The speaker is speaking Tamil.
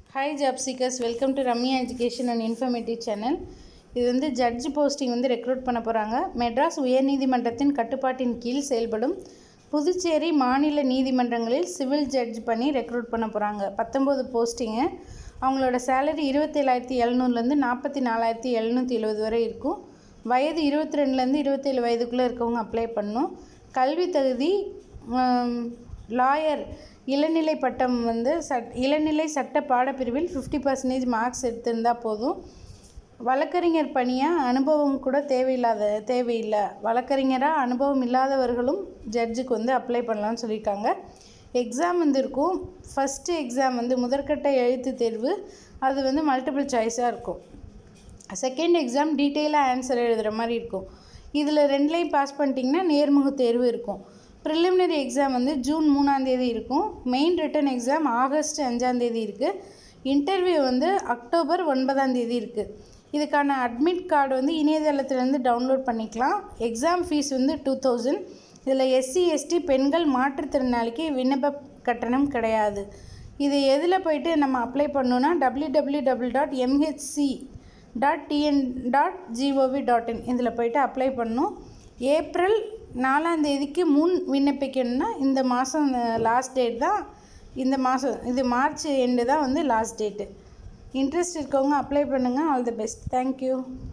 hi job seekers welcome to Ramya education and informative channel இது வந்து ஜட்ஜ் போஸ்டிங் வந்து ரெக்ரூட் பண்ண போகிறாங்க மெட்ராஸ் உயர்நீதிமன்றத்தின் கட்டுப்பாட்டின் கீழ் செயல்படும் புதுச்சேரி மாநில நீதிமன்றங்களில் சிவில் ஜட்ஜ் பண்ணி ரெக்ரூட் பண்ண போகிறாங்க பத்தொம்போது போஸ்டிங்கு அவங்களோட சேலரி இருபத்தேழாயிரத்தி எழுநூறுலேருந்து நாற்பத்தி நாலாயிரத்தி எழுநூற்றி எழுபது வரை இருக்கும் வயது இருபத்தி ரெண்டுலேருந்து இருபத்தேழு வயதுக்குள்ளே இருக்கவங்க அப்ளை பண்ணணும் கல்வி தகுதி லாயர் இளநிலை பட்டம் வந்து சட் இளநிலை சட்ட பாடப்பிரிவில் ஃபிஃப்டி பர்சன்டேஜ் மார்க்ஸ் எடுத்திருந்தால் போதும் வழக்கறிஞர் பணியாக அனுபவம் கூட தேவையில்லாத தேவையில்லை வழக்கறிஞராக அனுபவம் இல்லாதவர்களும் ஜட்ஜுக்கு வந்து அப்ளை பண்ணலாம்னு சொல்லியிருக்காங்க எக்ஸாம் வந்து இருக்கும் ஃபஸ்ட்டு எக்ஸாம் வந்து முதற்கட்ட எழுத்து தேர்வு அது வந்து மல்டிபிள் சாய்ஸாக இருக்கும் செகண்ட் எக்ஸாம் டீட்டெயிலாக ஆன்சர் எழுதுகிற மாதிரி இருக்கும் இதில் ரெண்டுலேயும் பாஸ் பண்ணிட்டீங்கன்னா நேர்முக தேர்வு இருக்கும் ப்ரிலிமினரி எக்ஸாம் வந்து ஜூன் மூணாந்தேதி இருக்கும் மெயின் ரிட்டன் எக்ஸாம் ஆகஸ்ட் அஞ்சாந்தேதி இருக்குது இன்டர்வியூ வந்து அக்டோபர் ஒன்பதாந்தேதி இருக்குது இதுக்கான அட்மிட் கார்டு வந்து இணையதளத்துலேருந்து டவுன்லோட் பண்ணிக்கலாம் எக்ஸாம் ஃபீஸ் வந்து டூ தௌசண்ட் இதில் எஸ்சி எஸ்டி பெண்கள் மாற்றுத்திறனாளிக்கு விண்ணப்ப கட்டணம் கிடையாது இது எதில் போயிட்டு நம்ம அப்ளை பண்ணோன்னா W W W dot MHC dot TN dot GOV dot in இதில் போயிட்டு அப்ளை பண்ணணும் ஏப்ரல் நாலாம் தேதிக்கு முன் விண்ணப்பிக்கணும்னா இந்த மாதம் லாஸ்ட் டேட் தான் இந்த மாதம் இது மார்ச் எண்டு தான் வந்து லாஸ்ட் டேட்டு இன்ட்ரெஸ்ட் இருக்கவங்க அப்ளை பண்ணுங்கள் ஆல் தி பெஸ்ட் தேங்க்யூ